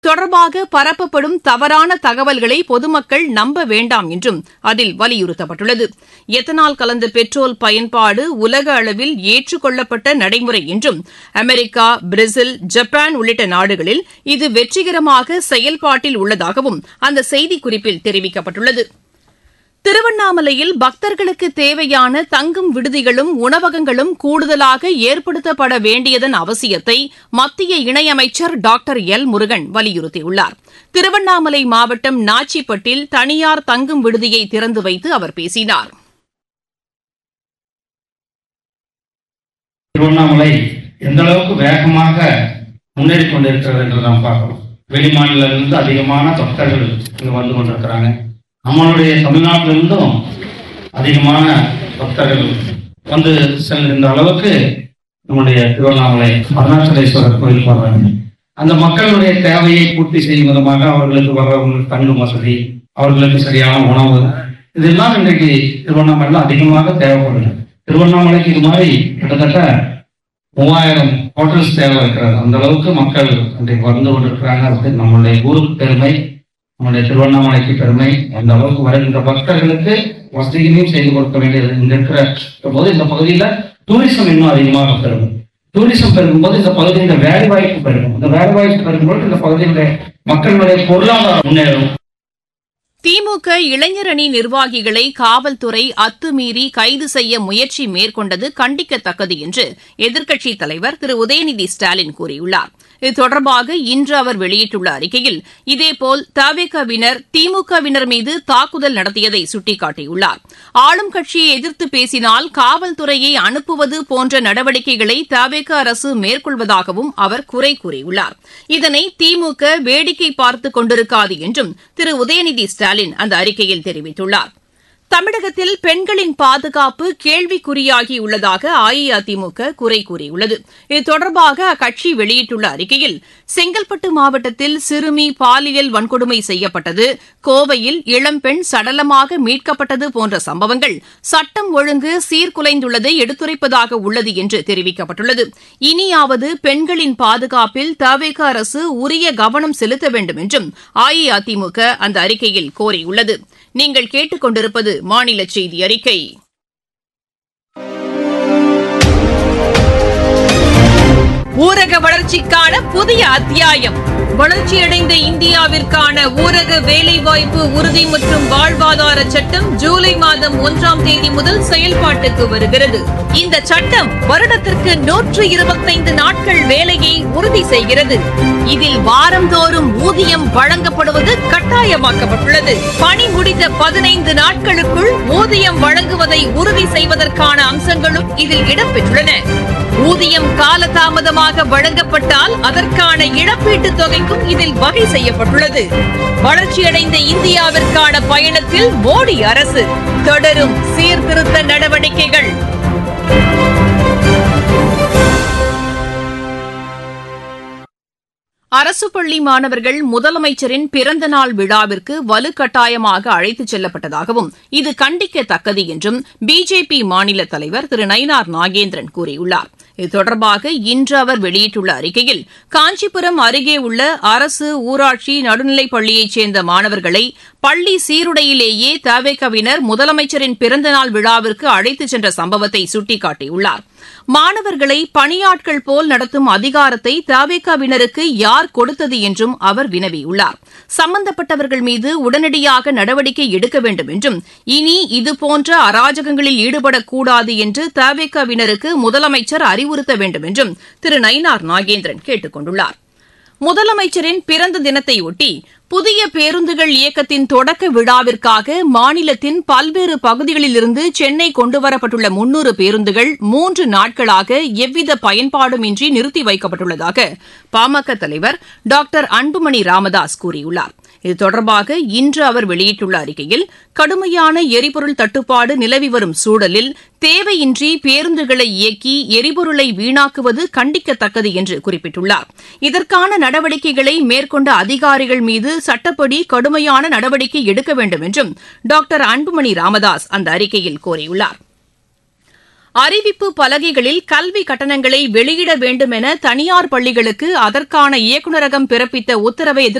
தொடர்பாக பரப்பப்படும் தவறான தகவல்களை பொதுமக்கள் நம்ப வேண்டாம் என்றும் அதில் வலியுறுத்தப்பட்டுள்ளது எத்தனால் கலந்த பெட்ரோல் பயன்பாடு உலக அளவில் ஏற்றுக்கொள்ளப்பட்ட நடைமுறை என்றும் அமெரிக்கா பிரேசில் ஜப்பான் உள்ளிட்ட நாடுகளில் இது வெற்றிகரமாக செயல்பாட்டில் உள்ளதாகவும் அந்த செய்திக்குறிப்பில் தெரிவிக்கப்பட்டுள்ளது திருவண்ணாமலையில் பக்தர்களுக்கு தேவையான தங்கும் விடுதிகளும் உணவகங்களும் கூடுதலாக ஏற்படுத்தப்பட வேண்டியதன் அவசியத்தை மத்திய இணையமைச்சர் டாக்டர் எல் முருகன் வலியுறுத்தியுள்ளார் திருவண்ணாமலை மாவட்டம் நாச்சிப்பட்டில் தனியார் தங்கும் விடுதியை திறந்து வைத்து அவர் பேசினார் திருவண்ணாமலை எந்த அளவுக்கு வேகமாக முன்னேறி கொண்டிருக்கிறது என்று நாம் பார்க்கிறோம் வெளிமாநிலிருந்து அதிகமான பக்தர்கள் இங்கு வந்து கொண்டிருக்கிறாங்க நம்மளுடைய தமிழ்நாட்டிலிருந்தும் அதிகமான பக்தர்கள் வந்து செல்கின்ற அளவுக்கு நம்முடைய திருவண்ணாமலை அருணாச்சலேஸ்வரர் கோயில் வர்றாங்க அந்த மக்களுடைய தேவையை பூர்த்தி செய்யும் விதமாக அவர்களுக்கு வர்றவங்களுக்கு தங்கும் வசதி அவர்களுக்கு சரியான உணவு இதெல்லாம் இன்றைக்கு திருவண்ணாமலையில் அதிகமாக தேவைப்படுது திருவண்ணாமலைக்கு இது மாதிரி கிட்டத்தட்ட மூவாயிரம் ஹோட்டல்ஸ் தேவை இருக்கிறது அந்த அளவுக்கு மக்கள் இன்றைக்கு வந்து கொண்டிருக்கிறாங்க அது நம்மளுடைய ஊருக்கு பெருமை நம்முடைய திருவண்ணாமலைக்கு பெருமை அந்த அளவுக்கு வருகின்ற பக்தர்களுக்கு வசதிகளையும் செய்து கொடுக்க வேண்டியது இங்க இருக்கிற போது இந்த பகுதியில டூரிசம் இன்னும் அதிகமாக பெருகும் டூரிசம் பெருகும்போது இந்த பகுதியில வேலை வாய்ப்பு பெருகும் இந்த வேலை வாய்ப்பு பெருகும்போது இந்த பகுதியில மக்களுடைய பொருளாதாரம் முன்னேறும் திமுக இளைஞரணி நிர்வாகிகளை காவல்துறை அத்துமீறி கைது செய்ய முயற்சி மேற்கொண்டது கண்டிக்கத்தக்கது என்று எதிர்க்கட்சித் தலைவர் திரு உதயநிதி ஸ்டாலின் கூறியுள்ளார் இது தொடர்பாக இன்று அவர் வெளியிட்டுள்ள அறிக்கையில் இதேபோல் தவேகவினர் திமுகவினர் மீது தாக்குதல் நடத்தியதை சுட்டிக்காட்டியுள்ளார் ஆளும் கட்சியை எதிர்த்து பேசினால் காவல்துறையை அனுப்புவது போன்ற நடவடிக்கைகளை தவேக அரசு மேற்கொள்வதாகவும் அவர் குறை கூறியுள்ளார் இதனை திமுக வேடிக்கை பார்த்துக் கொண்டிருக்காது என்றும் திரு உதயநிதி ஸ்டாலின் அந்த அறிக்கையில் தெரிவித்துள்ளார் தமிழகத்தில் பெண்களின் பாதுகாப்பு கேள்விக்குறியாகியுள்ளதாக அஇஅதிமுக குறை கூறியுள்ளது இது தொடர்பாக அக்கட்சி வெளியிட்டுள்ள அறிக்கையில் செங்கல்பட்டு மாவட்டத்தில் சிறுமி பாலியல் வன்கொடுமை செய்யப்பட்டது கோவையில் இளம்பெண் சடலமாக மீட்கப்பட்டது போன்ற சம்பவங்கள் சட்டம் ஒழுங்கு சீர்குலைந்துள்ளதை எடுத்துரைப்பதாக உள்ளது என்று தெரிவிக்கப்பட்டுள்ளது இனியாவது பெண்களின் பாதுகாப்பில் தவேக அரசு உரிய கவனம் செலுத்த வேண்டும் என்றும் அஇஅதிமுக அந்த அறிக்கையில் கோரியுள்ளது நீங்கள் கேட்டுக்கொண்டிருப்பது மாநில செய்தி அறிக்கை ஊரக வளர்ச்சிக்கான புதிய அத்தியாயம் வளர்ச்சியடைந்த இந்தியாவிற்கான ஊரக வேலைவாய்ப்பு உறுதி மற்றும் வாழ்வாதார சட்டம் ஜூலை மாதம் ஒன்றாம் தேதி முதல் செயல்பாட்டுக்கு வருகிறது இந்த சட்டம் வருடத்திற்கு நூற்று இருபத்தைந்து நாட்கள் வேலையை உறுதி செய்கிறது இதில் வாரந்தோறும் ஊதியம் வழங்கப்படுவது கட்டாயமாக்கப்பட்டுள்ளது பணி முடிந்த பதினைந்து நாட்களுக்குள் ஊதியம் வழங்குவதை உறுதி செய்வதற்கான அம்சங்களும் இதில் இடம்பெற்றுள்ளன ஊதியம் காலதாமதமாக வழங்கப்பட்டால் அதற்கான இழப்பீட்டுத் தொகைக்கும் இதில் வகை செய்யப்பட்டுள்ளது வளர்ச்சியடைந்த இந்தியாவிற்கான பயணத்தில் மோடி அரசு தொடரும் சீர்திருத்த நடவடிக்கைகள் அரசு பள்ளி மாணவர்கள் முதலமைச்சரின் பிறந்தநாள் விழாவிற்கு வலுக்கட்டாயமாக அழைத்துச் செல்லப்பட்டதாகவும் இது கண்டிக்கத்தக்கது என்றும் பிஜேபி மாநில தலைவர் திரு நயினார் நாகேந்திரன் கூறியுள்ளார் இது தொடர்பாக இன்று அவர் வெளியிட்டுள்ள அறிக்கையில் காஞ்சிபுரம் அருகே உள்ள அரசு ஊராட்சி நடுநிலைப் பள்ளியைச் சேர்ந்த மாணவர்களை பள்ளி சீருடையிலேயே தவேகவினர் முதலமைச்சரின் பிறந்தநாள் விழாவிற்கு அழைத்துச் சென்ற சம்பவத்தை சுட்டிக்காட்டியுள்ளார் மாணவர்களை பணியாட்கள் போல் நடத்தும் அதிகாரத்தை தவேகவினருக்கு யார் கொடுத்தது என்றும் அவர் வினவியுள்ளார் சம்பந்தப்பட்டவர்கள் மீது உடனடியாக நடவடிக்கை எடுக்க வேண்டும் என்றும் இனி இதுபோன்ற அராஜகங்களில் ஈடுபடக்கூடாது என்று தவேகவினருக்கு முதலமைச்சர் அறிவுறுத்த வேண்டும் என்றும் திரு நயினார் நாகேந்திரன் கேட்டுக் கொண்டுள்ளார் முதலமைச்சரின் பிறந்த தினத்தையொட்டி புதிய பேருந்துகள் இயக்கத்தின் தொடக்க விழாவிற்காக மாநிலத்தின் பல்வேறு பகுதிகளிலிருந்து சென்னை கொண்டுவரப்பட்டுள்ள முன்னூறு பேருந்துகள் மூன்று நாட்களாக எவ்வித பயன்பாடுமின்றி நிறுத்தி வைக்கப்பட்டுள்ளதாக பாமக தலைவர் டாக்டர் அன்புமணி ராமதாஸ் கூறியுள்ளார் இது தொடர்பாக இன்று அவர் வெளியிட்டுள்ள அறிக்கையில் கடுமையான எரிபொருள் தட்டுப்பாடு நிலவி வரும் சூழலில் தேவையின்றி பேருந்துகளை இயக்கி எரிபொருளை வீணாக்குவது கண்டிக்கத்தக்கது என்று குறிப்பிட்டுள்ளார் இதற்கான நடவடிக்கைகளை மேற்கொண்ட அதிகாரிகள் மீது சட்டப்படி கடுமையான நடவடிக்கை எடுக்க வேண்டும் என்றும் டாக்டர் அன்புமணி ராமதாஸ் அந்த அறிக்கையில் கோரியுள்ளார் அறிவிப்பு பலகைகளில் கல்வி கட்டணங்களை வெளியிட வேண்டும் என தனியார் பள்ளிகளுக்கு அதற்கான இயக்குநரகம் பிறப்பித்த உத்தரவை எதிர்த்து